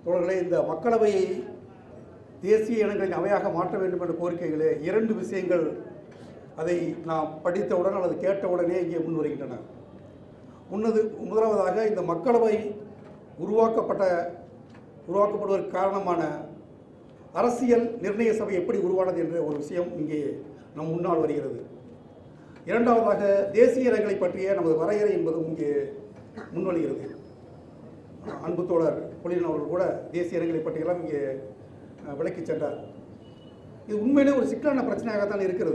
தோழர்களே இந்த மக்களவையை தேசிய இனங்களின் அவையாக மாற்ற வேண்டும் என்ற கோரிக்கைகளே இரண்டு விஷயங்கள் அதை நாம் படித்தவுடன் அல்லது கேட்டவுடனே இங்கே முன் வருகின்றன முன்னது முதலாவதாக இந்த மக்களவை உருவாக்கப்பட்ட உருவாக்கப்படுவதற்கு காரணமான அரசியல் நிர்ணய சபை எப்படி உருவானது என்ற ஒரு விஷயம் இங்கே நம் முன்னால் வருகிறது இரண்டாவதாக தேசிய இனங்களை பற்றிய நமது வரையறை என்பதும் இங்கே முன்வருகிறது அன்பு தோழர் பொலியன் அவர்கள் கூட தேசிய இனங்களை பற்றியெல்லாம் இங்கே அஹ், விளக்கிச் சென்றார் இது உண்மையிலே ஒரு சிக்கலான பிரச்சனையாகத்தான் இருக்கிறது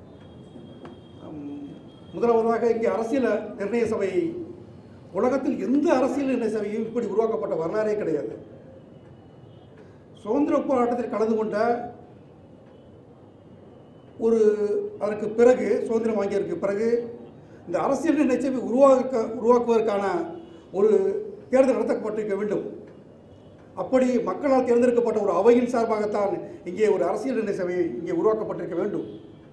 உம், முதலாவதாக இங்கே அரசியல் நிர்ணய சபை உலகத்தில் எந்த அரசியல் நிர்ணய சபையும் இப்படி உருவாக்கப்பட்ட வரலாறே கிடையாது சுதந்திர போராட்டத்தில் கலந்து கொண்ட ஒரு அதற்கு பிறகு சுதந்திரம் வாங்கியதற்கு பிறகு இந்த அரசியல் நிர்ணய சபை உருவாக்க உருவாக்குவதற்கான ஒரு தேர்தல் நடத்தப்பட்டிருக்க வேண்டும் அப்படி மக்களால் தேர்ந்தெடுக்கப்பட்ட ஒரு அவையின் சார்பாகத்தான் இங்கே ஒரு அரசியல் நிர்ணய சபை இங்கே உருவாக்கப்பட்டிருக்க வேண்டும்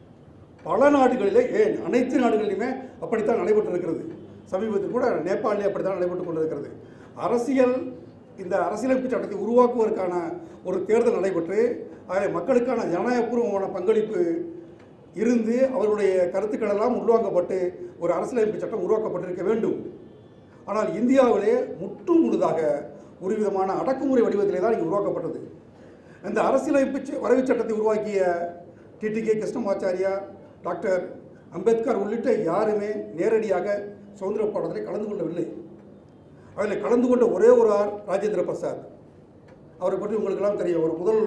பல நாடுகளிலே ஏன் அனைத்து நாடுகளிலுமே அப்படித்தான் நடைபெற்றிருக்கிறது சமீபத்தில் கூட நேபாளிலே அப்படித்தான் நடைபெற்றுக் கொண்டிருக்கிறது அரசியல் இந்த அரசியலமைப்பு சட்டத்தை உருவாக்குவதற்கான ஒரு தேர்தல் நடைபெற்று அதில் மக்களுக்கான ஜனநாயகபூர்வமான பங்களிப்பு இருந்து அவர்களுடைய கருத்துக்கள் எல்லாம் உள்வாங்கப்பட்டு ஒரு அரசியலமைப்பு சட்டம் உருவாக்கப்பட்டிருக்க வேண்டும் ஆனால் இந்தியாவிலே முற்று முழுதாக ஒரு விதமான அடக்குமுறை வடிவத்திலே தான் இங்கே உருவாக்கப்பட்டது இந்த அரசியலமைப்பு ச- வரைவுச் சட்டத்தை உருவாக்கிய டிடிகே கிருஷ்ணமாச்சாரியா டாக்டர் அம்பேத்கர் உள்ளிட்ட யாருமே நேரடியாக சுதந்திர போராட்டத்தில் கலந்து கொள்ளவில்லை அதில் கலந்து கொண்ட ஒரே ஒரு ஆர் ராஜேந்திர பிரசாத் அவரை பற்றி உங்களுக்கெல்லாம் தெரியும் அவர் முதல்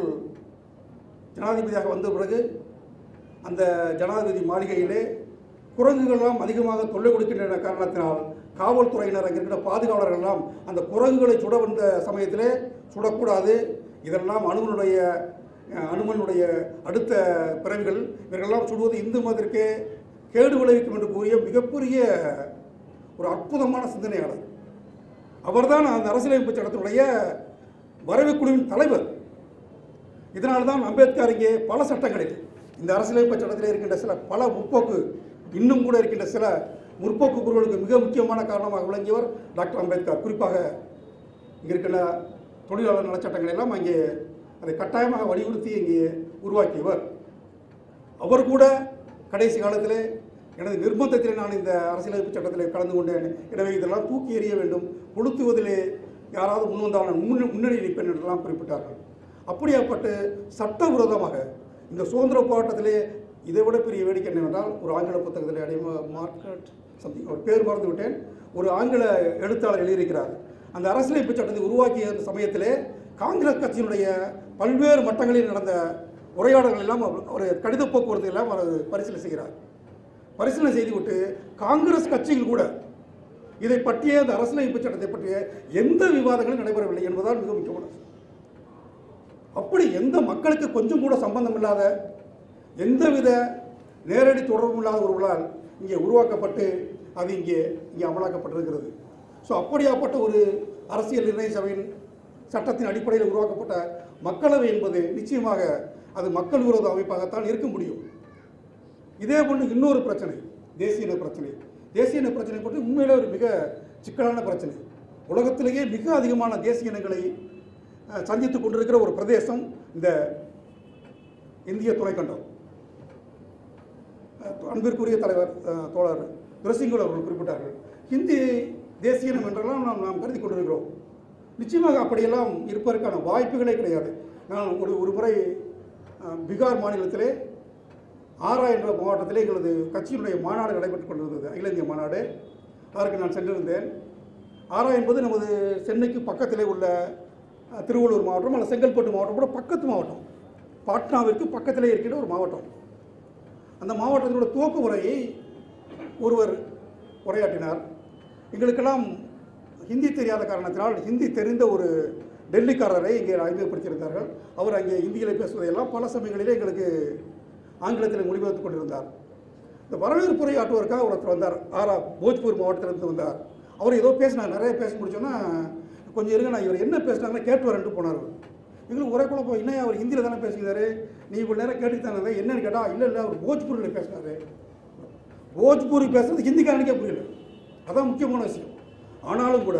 ஜனாதிபதியாக வந்த பிறகு அந்த ஜனாதிபதி மாளிகையிலே குரங்குகளெல்லாம் அதிகமாக தொல்லை கொடுக்கின்ற காரணத்தினால் காவல்துறையினர் அங்கே இருக்கிற பாதுகாவலர்கள் எல்லாம் அந்த குரங்குகளை சுட வந்த சமயத்திலே சுடக்கூடாது இதெல்லாம் அனுமனுடைய அஹ், அனுமனுடைய அடுத்த பிறவிகள் இவர்களெல்லாம் சுடுவது இந்து மதத்திற்கே கேடு விளைவிக்கும் என்று கூறிய மிகப்பெரிய ஒரு அற்புதமான சிந்தனையாளர் அவர்தான் அந்த அரசியலமைப்பு சட்டத்தினுடைய வரைவு குழுவின் தலைவர் இதனால் தான் அம்பேத்கர் இங்கே பல சட்டங்களில் இந்த அரசியலமைப்பு சட்டத்தில் இருக்கின்ற சில பல முற்போக்கு இன்னும் கூட இருக்கின்ற சில முற்போக்கு குழுக்களுக்கு மிக முக்கியமான காரணமாக விளங்கியவர் டாக்டர் அம்பேத்கர் குறிப்பாக இங்கே இருக்கின்ற தொழிலாளர் நலச்சட்டங்களை எல்லாம் அங்கே அதை கட்டாயமாக வலியுறுத்தி இங்கே உருவாக்கியவர் அவர் கூட கடைசி காலத்திலே எனது நிர்பந்தத்திலே நான் இந்த அரசியலமைப்பு சட்டத்தில் கலந்து கொண்டேன் எனவே இதெல்லாம் தூக்கி எறிய வேண்டும் கொளுத்துவதிலே யாராவது முன் வந்தால் நான் முன்ன முன்னணி நிற்பேன் என்றெல்லாம் குறிப்பிட்டார்கள் அப்படியாப்பட்டு சட்டவிரோதமாக இந்த சுதந்திர போராட்டத்திலே இதை விட பெரிய வேடிக்கை என்னவென்றால் ஒரு ஆங்கில புத்தகத்தில் அடைம மார்க்கெட் சம்திங் ஒரு பேர் மறந்து விட்டேன் ஒரு ஆங்கில எழுத்தாளர் எழுதியிருக்கிறார் அந்த அரசியலமைப்பு சட்டத்தை உருவாக்கிய அந்த சமயத்திலே காங்கிரஸ் கட்சியினுடைய பல்வேறு மட்டங்களில் நடந்த உரையாடல்கள் எல்லாம் அவர் ஒரு கடித போக்குவரத்து எல்லாம் அவர் பரிசீலனை செய்கிறார் பரிசீலனை செய்துவிட்டு காங்கிரஸ் கட்சிகள் கூட இதை பற்றிய இந்த அரசியலமைப்பு சட்டத்தை பற்றிய எந்த விவாதங்களும் நடைபெறவில்லை என்பதால் மிக முக்கியமான விஷயம். அப்படி எந்த மக்களுக்கு கொஞ்சம் கூட சம்பந்தம் இல்லாத எந்தவித நேரடி தொடர்பும் இல்லாத ஒருவர்களால் இங்கே உருவாக்கப்பட்டு அது இங்கே இங்கே அமலாக்கப்பட்டிருக்கிறது ஸோ அப்படியாப்பட்ட ஒரு அரசியல் நிர்ணய சபையின் சட்டத்தின் அடிப்படையில் உருவாக்கப்பட்ட மக்களவை என்பது நிச்சயமாக அது மக்கள் விரோத அமைப்பாகத்தான் இருக்க முடியும் இதே போன்று இன்னொரு பிரச்சனை தேசிய இன பிரச்சனை தேசிய இன பிரச்சனை பற்றி உண்மையிலே ஒரு மிக சிக்கலான பிரச்சனை உலகத்திலேயே மிக அதிகமான தேசிய இனங்களை அஹ், சந்தித்துக் கொண்டிருக்கிற ஒரு பிரதேசம் இந்த இந்திய துணைக்கண்டம் அஹ், அன்பிற்குரிய தலைவர் அஹ், தோழர் துரசிங்குல் அவர்கள் குறிப்பிட்டார்கள் ஹிந்தி தேசிய இனம் என்றெல்லாம் நாம் நாம் கருதி கொண்டிருக்கிறோம் நிச்சயமாக அப்படியெல்லாம் இருப்பதற்கான வாய்ப்புகளே கிடையாது நான் ஒரு ஒரு முறை அஹ், பீகார் மாநிலத்திலே ஆரா என்ற மாவட்டத்திலே எங்களது கட்சியினுடைய மாநாடு நடைபெற்றுக் கொண்டிருந்தது அகில இந்திய மாநாடு அதற்கு நான் சென்றிருந்தேன் ஆரா என்பது நமது சென்னைக்கு பக்கத்திலே உள்ள அஹ், திருவள்ளூர் மாவட்டம் அல்லது செங்கல்பட்டு மாவட்டம் கூட பக்கத்து மாவட்டம் பாட்னாவிற்கு பக்கத்திலே இருக்கின்ற ஒரு மாவட்டம் அந்த மாவட்டத்தினோட துவக்க உரையை ஒருவர் உரையாற்றினார் எங்களுக்கெல்லாம் ஹிந்தி தெரியாத காரணத்தினால் ஹிந்தி தெரிந்த ஒரு டெல்லிக்காரரை இங்கே அறிமுகப்படுத்தியிருந்தார்கள் அவர் அங்கே ஹிந்தியிலே பேசுவதையெல்லாம் பல சமயங்களிலே எங்களுக்கு ஆங்கிலத்தில் மொழிபெயர்த்து கொண்டிருந்தார் இந்த வரவேற்பு உரையாற்றுவதற்காக ஒருத்தர் வந்தார் ஆரா போஜ்பூர் மாவட்டத்திலிருந்து வந்தார் அவர் ஏதோ பேசினார் நிறைய பேச முடிச்சோன்னா கொஞ்சம் இருங்க நான் இவர் என்ன பேசினாங்கன்னு கேட்டு வரேன்ட்டு போனார் எங்களுக்கு ஒரே குழப்பம் என்ன அவர் ஹிந்தியில் தானே பேசுகிறாரு நீ இவ்வளோ நேரம் கேட்டுட்டு தானே என்னன்னு கேட்டால் இல்லை இல்லை அவர் போஜ்பூரில் பேசினாரு போஜ்பூரி பேசுறது ஹிந்திக்காரனுக்கே புரியல அதான் முக்கியமான விஷயம் ஆனாலும் கூட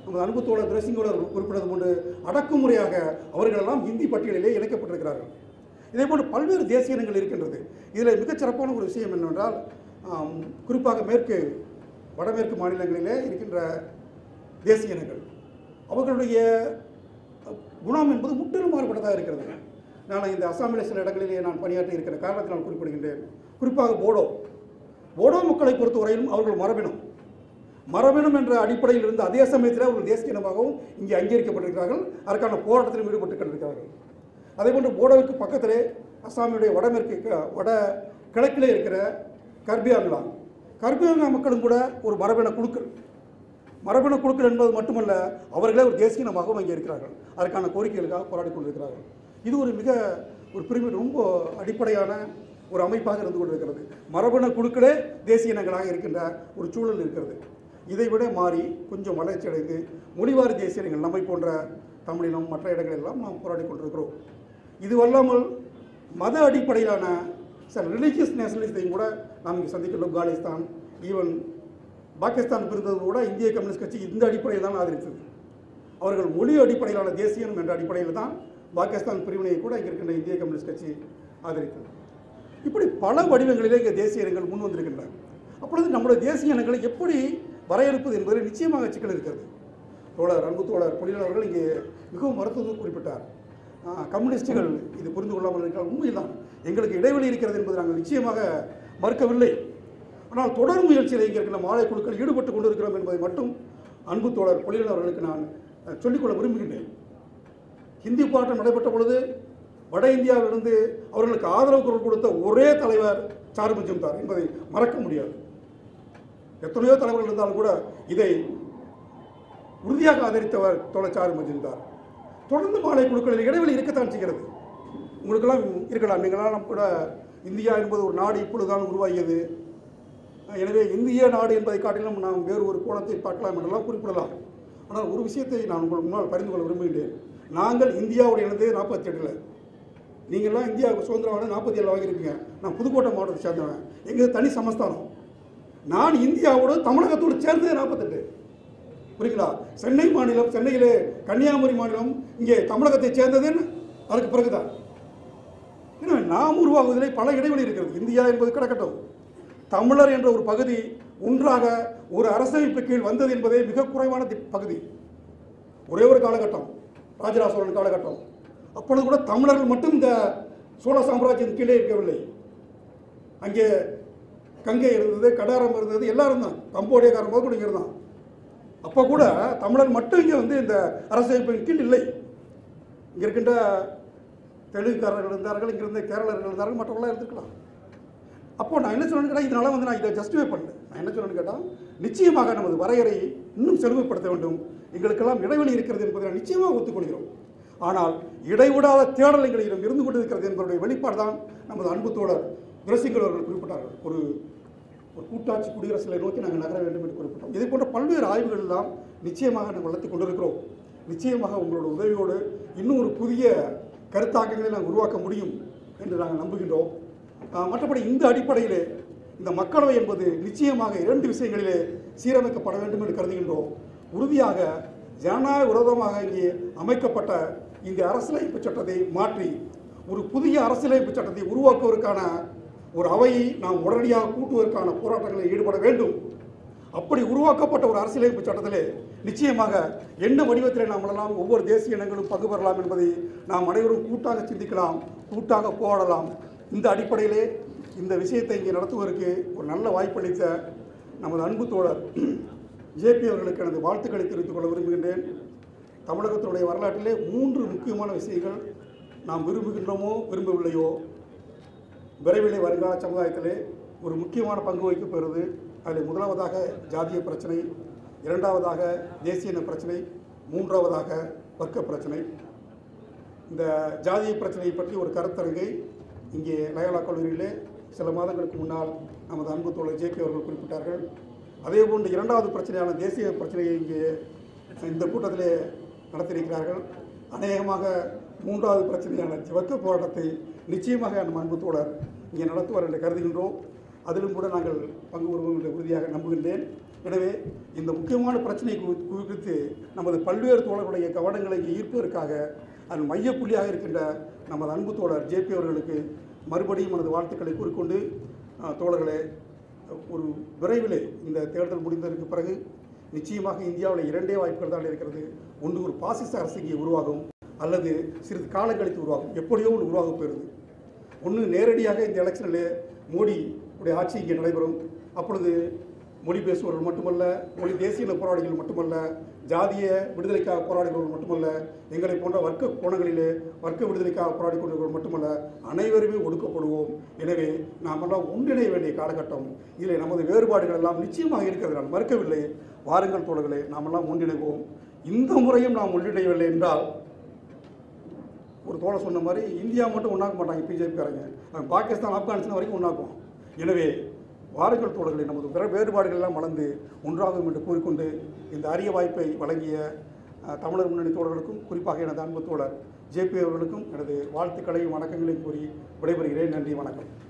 நமது அன்பு தோழர் துரசிங்கோட குறிப்பிட்டது போன்று அடக்குமுறையாக அவர்களெல்லாம் இந்தி பட்டியலிலே இணைக்கப்பட்டிருக்கிறார்கள் இதே போன்று பல்வேறு தேசிய இனங்கள் இருக்கின்றது இதில் மிகச் சிறப்பான ஒரு விஷயம் என்னவென்றால் ஆம், குறிப்பாக மேற்கு வடமேற்கு மாநிலங்களிலே இருக்கின்ற தேசிய இனங்கள் அவர்களுடைய அஹ், குணம் என்பது முற்றிலும் மாறுபட்டதாக இருக்கிறது நான் இந்த அசாமில் சில இடங்களிலே நான் பணியாற்றி இருக்கிற காரணத்தினால் குறிப்பிடுகின்றேன் குறிப்பாக போடோ போடோ மக்களை பொறுத்தவரையிலும் அவர்கள் மரபினம் மரபினம் என்ற அடிப்படையில் இருந்த அதே சமயத்தில் அவர்கள் தேசிய இனமாகவும் இங்கே அங்கீகரிக்கப்பட்டிருக்கிறார்கள் அதற்கான போராட்டத்திலும் ஈடுபட்டு கொண்டிருக்கிறார்கள் அதேபோன்று போடோவிற்கு பக்கத்திலே அசாமியுடைய வடமேற்கு க- வட கிழக்கிலே இருக்கிற கர்பி ஆங்லாங் கர்பி ஆங்லாங் மக்களும் கூட ஒரு மரபின குழுக்கள் மரபின குழுக்கள் என்பது மட்டுமல்ல அவர்களே ஒரு தேசிய இனமாகவும் அங்கே இருக்கிறார்கள் அதற்கான கோரிக்கைகளுக்காக போராடி கொண்டிருக்கிறார்கள் இது ஒரு மிக ஒரு பிரிவு ரொம்ப அடிப்படையான ஒரு அமைப்பாக இருந்து கொண்டிருக்கிறது மரபின குழுக்களே தேசிய இனங்களாக இருக்கின்ற ஒரு சூழல் இருக்கிறது இதை விட மாறி கொஞ்சம் வளர்ச்சி அடைந்து மொழிவாரி தேசிய இனங்கள் நம்மை போன்ற தமிழினம் மற்ற இடங்களெல்லாம் நாம் போராடி கொண்டிருக்கிறோம் இது அல்லாமல் மத அடிப்படையிலான சில ரிலீஜியஸ் நேஷனலிசத்தையும் கூட நாம் இங்கே சந்திக்கின்றோம் காலிஸ்தான் ஈவன் பாகிஸ்தான் பிரிந்தது கூட இந்திய கம்யூனிஸ்ட் கட்சி இந்த அடிப்படையில் தான் ஆதரித்தது அவர்கள் மொழி அடிப்படையிலான தேசியம் என்ற அடிப்படையில் தான் பாகிஸ்தான் பிரிவினையை கூட இங்கே இருக்கின்ற இந்திய கம்யூனிஸ்ட் கட்சி ஆதரித்தது இப்படி பல வடிவங்களிலே இங்கே தேசிய இனங்கள் முன் வந்திருக்கின்றன அப்பொழுது நம்முடைய தேசிய இனங்களை எப்படி வரையறுப்பது என்பதில் நிச்சயமாக சிக்கல் இருக்கிறது தோழர் அன்பு தோழர் பொலியல் அவர்கள் இங்கே மிகவும் மருத்துவம் குறிப்பிட்டார் ஆ, கம்யூனிஸ்டுகள் இது புரிந்து கொள்ளாமல் இருக்கிறார் உண்மைதான் எங்களுக்கு இடைவெளி இருக்கிறது என்பது நாங்கள் நிச்சயமாக மறுக்கவில்லை ஆனால் தொடர் முயற்சியில் இங்கே இருக்கிற மாலை குழுக்கள் ஈடுபட்டு கொண்டிருக்கிறோம் என்பதை மட்டும் அன்பு தோழர் பொலியல் அவர்களுக்கு நான் அஹ், சொல்லிக்கொள்ள விரும்புகின்றேன் ஹிந்தி போராட்டம் நடைபெற்ற பொழுது வட இந்தியாவிலிருந்து அவர்களுக்கு ஆதரவு குரல் கொடுத்த ஒரே தலைவர் சாரு மஜும்தார் என்பதை மறக்க முடியாது எத்தனையோ தலைவர்கள் இருந்தாலும் கூட இதை உறுதியாக ஆதரித்தவர் தோழர் சாரு மஜும்தார் தொடர்ந்து மாலை குழுக்களில் இடைவெளி இருக்கத்தான் செய்கிறது உங்களுக்கெல்லாம் இருக்கலாம் நீங்களாம் கூட இந்தியா என்பது ஒரு நாடு இப்பொழுதுதான் உருவாகியது எனவே இந்திய நாடு என்பதை காட்டிலும் நாம் வேறு ஒரு கோணத்தை பார்க்கலாம் என்றெல்லாம் குறிப்பிடலாம் ஆனால் ஒரு விஷயத்தை நான் உங்கள் முன்னால் பரிந்து கொள்ள விரும்புகின்றேன் நாங்கள் இந்தியாவோட இணைந்தது நாற்பத்தி எட்டில் நீங்கள்லாம் இந்தியாவுக்கு சுதந்திரம் நாற்பத்தி ஏழு வாங்கியிருக்கீங்க நான் புதுக்கோட்டை மாவட்டத்தை சேர்ந்தவன் எங்கள் தனி சமஸ்தானம் நான் இந்தியாவோடு தமிழகத்தோடு சேர்ந்தது நாற்பத்தெட்டு புரியுங்களா சென்னை மாநிலம் சென்னையிலே கன்னியாகுமரி மாநிலம் இங்கே தமிழகத்தை சேர்ந்ததுன்னு அதுக்கு பிறகுதான் எனவே நாம் உருவாகுவதிலே பல இடைவெளி இருக்கிறது இந்தியா என்பது கிடக்கட்டும் தமிழர் என்ற ஒரு பகுதி ஒன்றாக ஒரு அரசமைப்பு கீழ் வந்தது என்பதே மிக குறைவான தி- பகுதி ஒரே ஒரு காலகட்டம் ராஜராஜ சோழன் காலகட்டம் அப்பொழுது கூட தமிழர்கள் மட்டும் இந்த சோழ சாம்ராஜ்யம் கீழே இருக்கவில்லை அங்கே கங்கை இருந்தது கடாரம் இருந்தது எல்லாரும் தான் கம்போடியக்காரன் போது கூட இங்கே இருந்தான் அப்போ கூட தமிழர் மட்டும் இங்கே வந்து இந்த அரசமைப்பின் கீழ் இல்லை இங்கே இருக்கின்ற தெலுங்குக்காரர்கள் இருந்தார்கள் இங்கே இருந்த கேரளர்கள் இருந்தார்கள் மற்றவர்களாம் இருந்திருக்கலாம் அப்போ நான் என்ன சொன்னேன்னு கேட்டால் இதனால் வந்து நான் இதை ஜஸ்டிஃபை பண்ணல நான் என்ன சொன்னேன்னு கேட்டால் நிச்சயமாக நமது வரையறை இன்னும் செழுமைப்படுத்த வேண்டும் எங்களுக்கெல்லாம் இடைவெளி இருக்கிறது என்பதை நான் நிச்சயமாக ஒத்துக்கொள்கிறோம் ஆனால் இடைவிடாத தேடல் எங்களிடம் இருந்து கொண்டிருக்கிறது என்பதுடைய வெளிப்பாடு தான் நமது அன்பு தோழர் துரசிங்கர் அவர்கள் குறிப்பிட்டார்கள் ஒரு ஒரு கூட்டாட்சி குடியரசுகளை நோக்கி நாங்கள் நகர வேண்டும் என்று குறிப்பிட்டோம் இதே போன்ற பல்வேறு ஆய்வுகள் எல்லாம் நிச்சயமாக நாங்கள் வளர்த்து கொண்டிருக்கிறோம் நிச்சயமாக உங்களோட உதவியோடு இன்னும் ஒரு புதிய கருத்தாக்கங்களை நாங்கள் உருவாக்க முடியும் என்று நாங்கள் நம்புகின்றோம் ஆஹ், மற்றபடி இந்த அடிப்படையிலே இந்த மக்களவை என்பது நிச்சயமாக இரண்டு விஷயங்களிலே சீரமைக்கப்பட வேண்டும் என்று கருதுகின்றோம் உறுதியாக ஜனநாயக விரோதமாக இங்கே அமைக்கப்பட்ட இந்த அரசியலமைப்பு சட்டத்தை மாற்றி ஒரு புதிய அரசியலமைப்பு சட்டத்தை உருவாக்குவதற்கான ஒரு அவையை நாம் உடனடியாக கூட்டுவதற்கான போராட்டங்களில் ஈடுபட வேண்டும் அப்படி உருவாக்கப்பட்ட ஒரு அரசியலமைப்பு சட்டத்திலே நிச்சயமாக என்ன வடிவத்தில் நாம் எல்லாம் ஒவ்வொரு தேசிய இனங்களும் பங்கு பெறலாம் என்பதை நாம் அனைவரும் கூட்டாக சிந்திக்கலாம் கூட்டாக போராடலாம் இந்த அடிப்படையிலே இந்த விஷயத்தை இங்கே நடத்துவதற்கு ஒரு நல்ல வாய்ப்பளித்த நமது அன்பு தோழர் ஜேபி அவர்களுக்கு எனது வாழ்த்துக்களை தெரிவித்துக் கொள்ள விரும்புகின்றேன் தமிழகத்தினுடைய வரலாற்றிலே மூன்று முக்கியமான விஷயங்கள் நாம் விரும்புகின்றோமோ விரும்பவில்லையோ விரைவிலே வருங்கால சமுதாயத்திலே ஒரு முக்கியமான பங்கு வகிக்கப் பெறுவது அதில் முதலாவதாக ஜாதிய பிரச்சனை இரண்டாவதாக தேசிய இன பிரச்சனை மூன்றாவதாக வர்க்க பிரச்சனை இந்த ஜாதிய பிரச்சனையை பற்றி ஒரு கருத்தரங்கை இங்கே லயோலா கல்லூரியிலே சில மாதங்களுக்கு முன்னால் நமது அன்பு தோழர் ஜேபி அவர்கள் குறிப்பிட்டார்கள் அதே போன்று இரண்டாவது பிரச்சனையான தேசிய பிரச்சனையை இங்கே இந்த கூட்டத்திலே நடத்தியிருக்கிறார்கள் அநேகமாக மூன்றாவது பிரச்சனையான வர்க்க போராட்டத்தை நிச்சயமாக நம் அன்பு தோழர் இங்கே நடத்துவார் என்று கருதுகின்றோம் அதிலும் கூட நாங்கள் பங்கு வருவோம் என்று உறுதியாக நம்புகின்றேன் எனவே இந்த முக்கியமான பிரச்சனை குறி- குறித்து நமது பல்வேறு தோழர்களுடைய கவனங்களை ஈர்ப்பதற்காக அதன் மையப்புள்ளியாக இருக்கின்ற நமது அன்பு தோழர் ஜேபி அவர்களுக்கு மறுபடியும் எனது வாழ்த்துக்களை கூறிக்கொண்டு அஹ், தோழர்களே ஒரு விரைவிலே இந்த தேர்தல் முடிந்ததற்கு பிறகு நிச்சயமாக இந்தியாவில் இரண்டே வாய்ப்புகள் தான் இருக்கிறது ஒன்று ஒரு பாசிச அரசு இங்கே உருவாகும் அல்லது சிறிது காலம் கழித்து உருவாகும் எப்படியோ ஒன்று உருவாக போயிருது ஒன்று நேரடியாக இந்த எலெக்ஷனில் மோடி உடைய ஆட்சி இங்கே நடைபெறும் அப்பொழுது மொழி பேசுபவர்கள் மட்டுமல்ல மொழி தேசிய போராளிகள் மட்டுமல்ல ஜாதிய விடுதலைக்காக போராடுகிறவர்கள் மட்டுமல்ல எங்களை போன்ற வர்க்க கோணங்களிலே வர்க்க விடுதலைக்காக போராடி கொண்டிருக்கிறவர்கள் மட்டுமல்ல அனைவருமே ஒடுக்கப்படுவோம் எனவே நாம் எல்லாம் ஒன்றிணைய வேண்டிய காலகட்டம் இதில் நமது வேறுபாடுகள் எல்லாம் நிச்சயமாக இருக்கிறது நான் மறுக்கவில்லை வாருங்கள் தோழர்களே நாமெல்லாம் ஒன்றிணைவோம் இந்த முறையும் நாம் ஒன்றிணையவில்லை என்றால் ஒரு தோழர் சொன்ன மாதிரி இந்தியா மட்டும் ஒன்றாக்க மாட்டாங்க பிஜேபிக்காரங்க அவன் பாகிஸ்தான் ஆப்கானிஸ்தான் வரைக்கும் ஒன்றாக்குவோம் எனவே வாருங்கள் தோழர்களை நமது பிற வேறுபாடுகள் எல்லாம் வளர்ந்து ஒன்றாகும் என்று கூறிக்கொண்டு இந்த அரிய வாய்ப்பை வழங்கிய அஹ், தமிழர் முன்னணி தோழர்களுக்கும் குறிப்பாக எனது அன்பு தோழர் ஜேபி அவர்களுக்கும் எனது வாழ்த்துக்களையும் வணக்கங்களையும் கூறி விடைபெறுகிறேன் நன்றி வணக்கம்